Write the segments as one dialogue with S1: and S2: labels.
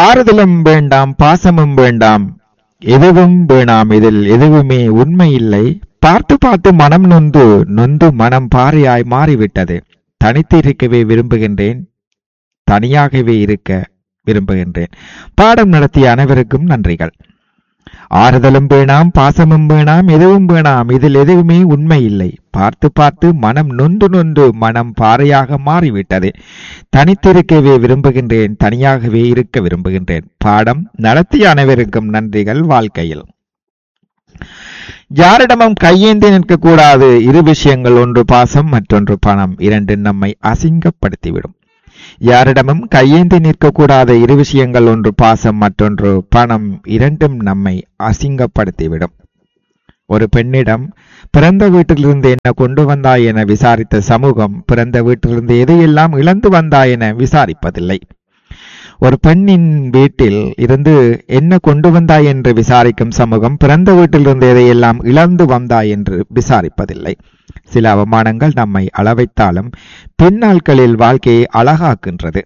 S1: ஆறுதலும் வேண்டாம் பாசமும் வேண்டாம் எதுவும் வேணாம் இதில் எதுவுமே உண்மை இல்லை பார்த்து பார்த்து மனம் நொந்து நொந்து மனம் பாறையாய் மாறிவிட்டது தனித்து இருக்கவே விரும்புகின்றேன் தனியாகவே இருக்க விரும்புகின்றேன் பாடம் நடத்திய அனைவருக்கும் நன்றிகள் ஆறுதலும் வேணாம் பாசமும் வேணாம் எதுவும் வேணாம் இதில் எதுவுமே உண்மை இல்லை பார்த்து பார்த்து மனம் நொந்து நொந்து மனம் பாறையாக மாறிவிட்டது தனித்திருக்கவே விரும்புகின்றேன் தனியாகவே இருக்க விரும்புகின்றேன் பாடம் நடத்திய அனைவருக்கும் நன்றிகள் வாழ்க்கையில் யாரிடமும் கையேந்தி நிற்கக்கூடாது இரு விஷயங்கள் ஒன்று பாசம் மற்றொன்று பணம் இரண்டு நம்மை அசிங்கப்படுத்திவிடும் யாரிடமும் கையேந்தி நிற்கக்கூடாத இரு விஷயங்கள் ஒன்று பாசம் மற்றொன்று பணம் இரண்டும் நம்மை அசிங்கப்படுத்திவிடும் ஒரு பெண்ணிடம் பிறந்த வீட்டிலிருந்து என்ன கொண்டு வந்தாய் என விசாரித்த சமூகம் பிறந்த வீட்டிலிருந்து எதையெல்லாம் இழந்து வந்தாய் என விசாரிப்பதில்லை ஒரு பெண்ணின் வீட்டில் இருந்து என்ன கொண்டு வந்தாய் என்று விசாரிக்கும் சமூகம் பிறந்த வீட்டிலிருந்து எதையெல்லாம் இழந்து வந்தாய் என்று விசாரிப்பதில்லை சில அவமானங்கள் நம்மை அளவைத்தாலும் பின்னாட்களில் வாழ்க்கையை அழகாக்கின்றது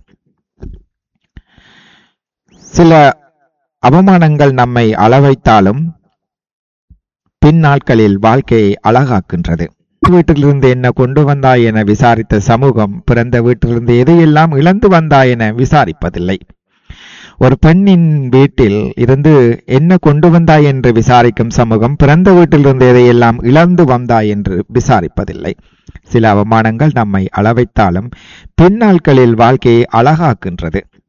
S1: சில அவமானங்கள் நம்மை அளவைத்தாலும் பின்னாட்களில் வாழ்க்கையை அழகாக்கின்றது வீட்டிலிருந்து என்ன கொண்டு வந்தாய் என விசாரித்த சமூகம் பிறந்த வீட்டிலிருந்து எதையெல்லாம் இழந்து வந்தாய் என விசாரிப்பதில்லை ஒரு பெண்ணின் வீட்டில் இருந்து என்ன கொண்டு வந்தாய் என்று விசாரிக்கும் சமூகம் பிறந்த வீட்டிலிருந்து எதையெல்லாம் இழந்து வந்தாய் என்று விசாரிப்பதில்லை சில அவமானங்கள் நம்மை அளவைத்தாலும் பின்னாட்களில் வாழ்க்கையை அழகாக்கின்றது